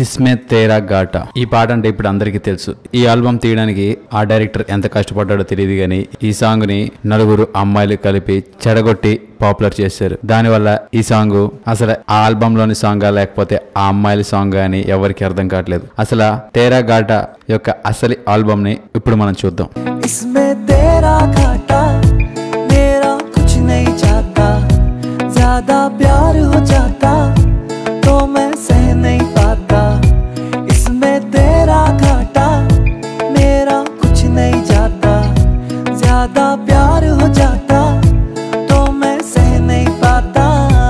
ఇస్మే తేరా ఘాటా ఈ పాట అంటే ఇప్పుడు అందరికీ తెలుసు ఈ ఆల్బమ్ తీయడానికి ఆ డైరెక్టర్ ఎంత కష్టపడ్డాడో తెలియదు కానీ ఈ సాంగ్ ని నలుగురు అమ్మాయిలు కలిపి చెడగొట్టి పాపులర్ చేశారు దానివల్ల ఈ సాంగ్ అసలు ఆ ఆల్బమ్ లోని సాంగ్ లేకపోతే ఆ అమ్మాయిల సాంగ్ అని ఎవరికి అర్థం కావట్లేదు అసలు తేరా ఘాటా యొక్క అసలు ఆల్బమ్ ని ఇప్పుడు మనం చూద్దాం इसमें तेरा घाटा मेरा कुछ नहीं जाता ज्यादा प्यार हो जाता तो मैं सह नहीं पाता इसमें तेरा घाटा मेरा कुछ नहीं जाता ज्यादा प्यार हो जाता तो मैं सह नहीं पाता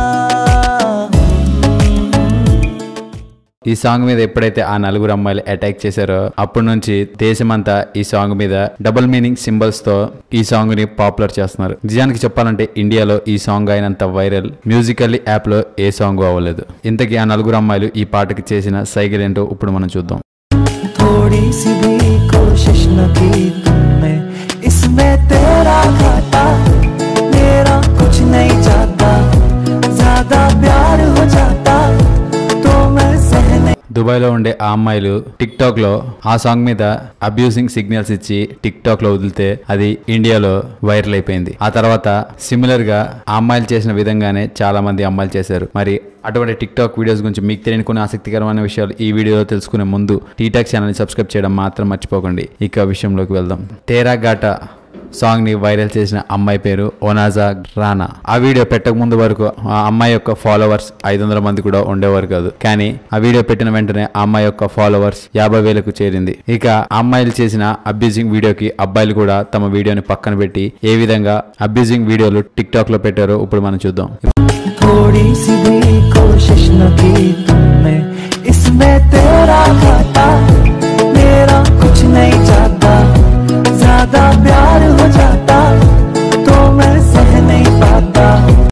ఈ సాంగ్ మీద ఎప్పుడైతే ఆ నలుగురు అమ్మాయిలు అటాక్ చేశారో అప్పటి నుంచి దేశమంతా ఈ సాంగ్ మీద డబుల్ మీనింగ్ సింబల్స్ తో ఈ సాంగ్ ని పాపులర్ చేస్తున్నారు నిజానికి చెప్పాలంటే ఇండియాలో ఈ సాంగ్ అయినంత వైరల్ మ్యూజికల్లీ యాప్ లో ఏ సాంగ్ అవ్వలేదు ఇంతకీ ఆ నలుగురు అమ్మాయిలు ఈ పాటకి చేసిన సైకిల్ ఏంటో ఇప్పుడు మనం చూద్దాం थोड़ी सी भी कोशिश न की तुमने इसमें तेरा घाटा मेरा कुछ नहीं जाता ज्यादा प्यार हो जाता तो मैं सह नहीं దుబాయ్లో ఉండే ఆ అమ్మాయిలు టిక్ టాక్ లో ఆ సాంగ్ మీద అబ్యూసింగ్ సిగ్నల్స్ ఇచ్చి టిక్ టాక్ లో వదిలితే అది ఇండియాలో వైరల్ అయిపోయింది ఆ తర్వాత సిమిలర్ గా ఆ అమ్మాయిలు చేసిన విధంగానే చాలా మంది అమ్మాయిలు చేశారు మరి అటువంటి టిక్ టాక్ వీడియోస్ గురించి మీకు తెలియని కొన్ని ఆసక్తికరమైన విషయాలు ఈ వీడియోలో తెలుసుకునే ముందు టీటాక్ ఛానల్ని సబ్స్క్రైబ్ చేయడం మాత్రం మర్చిపోకండి ఇక విషయంలోకి వెళ్దాం తేరా ఘాటా సాంగ్ ని వైరల్ చేసిన అమ్మాయి పేరు ఓనాజా రానా ఆ వీడియో పెట్టక ముందు వరకు ఆ అమ్మాయి యొక్క ఫాలోవర్స్ ఐదు వందల మంది కూడా ఉండేవారు కాదు కానీ ఆ వీడియో పెట్టిన వెంటనే ఆ అమ్మాయి యొక్క ఫాలోవర్స్ యాభై వేలకు చేరింది ఇక ఆ అమ్మాయిలు చేసిన అబ్యూజింగ్ వీడియోకి అబ్బాయిలు కూడా తమ వీడియోని పక్కన పెట్టి ఏ విధంగా అబ్యూజింగ్ వీడియోలు టిక్ టాక్ లో పెట్టారో ఇప్పుడు మనం చూద్దాం थोड़ी सी भी कोशिश न की तुमने इसमें तेरा घाटा मेरा कुछ नहीं जाता ज्यादा प्यार हो जाता तो मैं सह नहीं पाता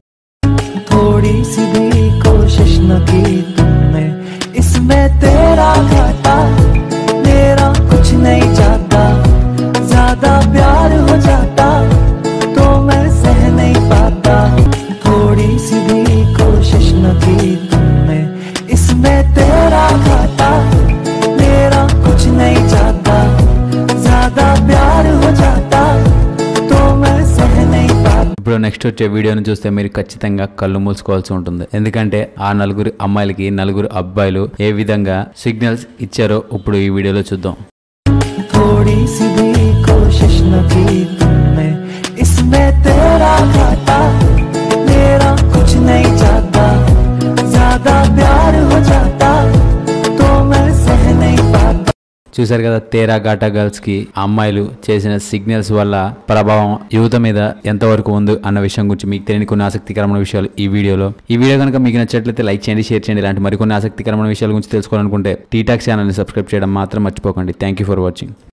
थोड़ी सी भी कोशिश न की तुमने इसमें तेरा घाटा मेरा कुछ नहीं जाता ज्यादा प्यार हो जाता तो मैं सह नहीं पाता थोड़ी सी भी कोशिश न की तुमने इसमें तेरा घाटा मेरा कुछ नहीं जाता ज्यादा प्यार हो जाता तो मैं सह नहीं पाता ఇప్పుడు నెక్స్ట్ వచ్చే వీడియోని చూస్తే మీరు ఖచ్చితంగా కళ్ళు మూసుకోవాల్సి ఉంటుంది ఎందుకంటే ఆ నలుగురు అమ్మాయిలకి నలుగురు అబ్బాయిలు ఏ విధంగా సిగ్నల్స్ ఇచ్చారో ఇప్పుడు ఈ వీడియోలో చూద్దాం थोड़ी सी भी कोशिश न की तुमने इसमें तेरा घाटा मेरा कुछ नहीं जाता ज्यादा प्यार हो जाता तो मैं सह नहीं पाता చూశారు కదా తేరా ఘాటా గర్ల్స్ కి ఆ అమ్మాయిలు చేసిన సిగ్నల్స్ వల్ల ప్రభావం యువత మీద ఎంతవరకు ఉంది అన్న విషయం గురించి మీకు తెలియని కొన్ని ఆసక్తికరమైన విషయాలు ఈ వీడియోలో ఈ వీడియో కనుక మీకు నచ్చినట్లయితే లైక్ చేయండి షేర్ చేయండి ఇలాంటి మరికొన్ని ఆసక్తికరమైన విషయాల గురించి తెలుసుకోవాలనుకుంటే టీటాక్ ఛానల్ని సబ్స్క్రైబ్ చేయడం మాత్రం మర్చిపోకండి థ్యాంక్ యూ ఫర్ వాచింగ్